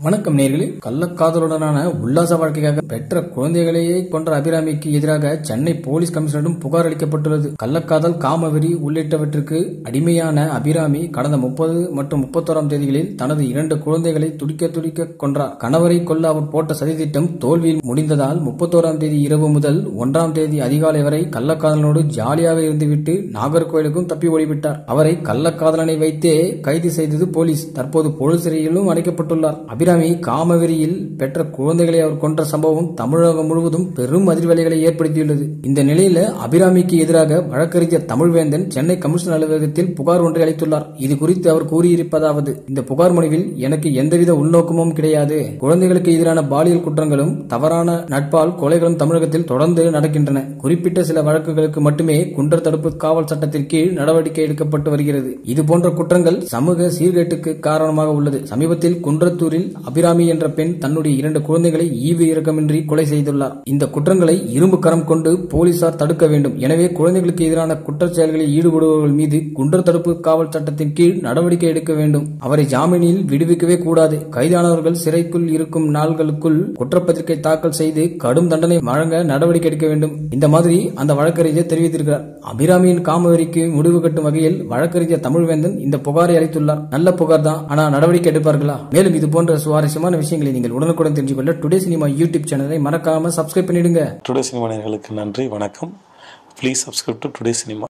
வணக்கம் நேர்களே கள்ளக்காதலுடனான உல்லாச வாழ்க்கைக்காக பெற்ற குழந்தைகளையே கொன்ற அபிராமிக்கு எதிராக சென்னை போலீஸ் கமிஷனரிடம் புகார் அளிக்கப்பட்டுள்ளது கள்ளக்காதல் காமவெறி உள்ளிட்டவற்றுக்கு அடிமையான அபிராமி கடந்த முப்பது மற்றும் முப்பத்தோராம் தேதிகளில் தனது இரண்டு குழந்தைகளை துடிக்க துடிக்க கொன்றார் கணவரை கொல்ல அவர் போட்ட சதித்திட்டம் தோல்வியில் முடிந்ததால் முப்பத்தோராம் தேதி இரவு முதல் ஒன்றாம் தேதி அதிகாலை வரை கள்ளக்காதலனோடு ஜாலியாக இருந்துவிட்டு நாகர்கோயிலுக்கும் தப்பி ஓடிவிட்டார் அவரை கள்ளக்காதலனை வைத்தே கைது செய்தது போலீஸ் தற்போது பொது சிறையிலும் அடைக்கப்பட்டுள்ளார் அபிராமி காமவெறியில் பெற்ற குழந்தைகளை அவர் கொன்ற சம்பவம் தமிழகம் முழுவதும் பெரும் அதிர்வலைகளை ஏற்படுத்தியுள்ளது இந்த நிலையில அபிராமிக்கு எதிராக வழக்கறிஞர் தமிழ்வேந்தன் சென்னை கமிஷனர் அலுவலகத்தில் புகார் ஒன்றை அளித்துள்ளார் இது குறித்து அவர் கூறியிருப்பதாவது இந்த புகார் மனுவில் எனக்கு எந்தவித உள்நோக்கமும் கிடையாது குழந்தைகளுக்கு எதிரான பாலியல் குற்றங்களும் தவறான நட்பால் கொலைகளும் தமிழகத்தில் தொடர்ந்து நடக்கின்றன குறிப்பிட்ட சில வழக்குகளுக்கு மட்டுமே குண்டர் தடுப்பு காவல் சட்டத்தின் கீழ் நடவடிக்கை எடுக்கப்பட்டு வருகிறது இதுபோன்ற குற்றங்கள் சமூக சீர்கேட்டுக்கு காரணமாக உள்ளது சமீபத்தில் குன்றத்தூரில் அபிராமி என்ற பெண் தன்னுடைய இரண்டு குழந்தைகளை ஈவு இரக்கமின்றி கொலை செய்துள்ளார் இந்த குற்றங்களை இரும்பு கரம் கொண்டு போலீசார் தடுக்க வேண்டும் எனவே குழந்தைகளுக்கு எதிரான குற்றச் செயல்களில் ஈடுபடுபவர்கள் மீது குண்டர் தடுப்பு காவல் சட்டத்தின் கீழ் நடவடிக்கை எடுக்க வேண்டும் அவரை ஜாமீனில் விடுவிக்கவே கூடாது கைதானவர்கள் சிறைக்குள் இருக்கும் நாள்களுக்குள் குற்றப்பத்திரிகை தாக்கல் செய்து கடும் தண்டனை வழங்க நடவடிக்கை எடுக்க வேண்டும் இந்த மாதிரி அந்த வழக்கறிஞர் தெரிவித்திருக்கிறார் அபிராமியின் காமவெறிக்கு முடிவு கட்டும் வகையில் வழக்கறிஞர் தமிழ்வேந்தன் இந்த புகாரை அளித்துள்ளார் நல்ல புகார் தான் ஆனா நடவடிக்கை எடுப்பார்களா மேலும் இது போன்ற சுவாரஸ்யமான விஷயங்களை நீங்கள் உடனுக்குடன் தெரிஞ்சு கொள்ள டுடே சினிமா யூடியூப் சேனலை மறக்காம சப்ஸ்கிரைப் பண்ணிடுங்க டுடே சினிமா நேயர்களுக்கு நன்றி வணக்கம் please subscribe to today cinema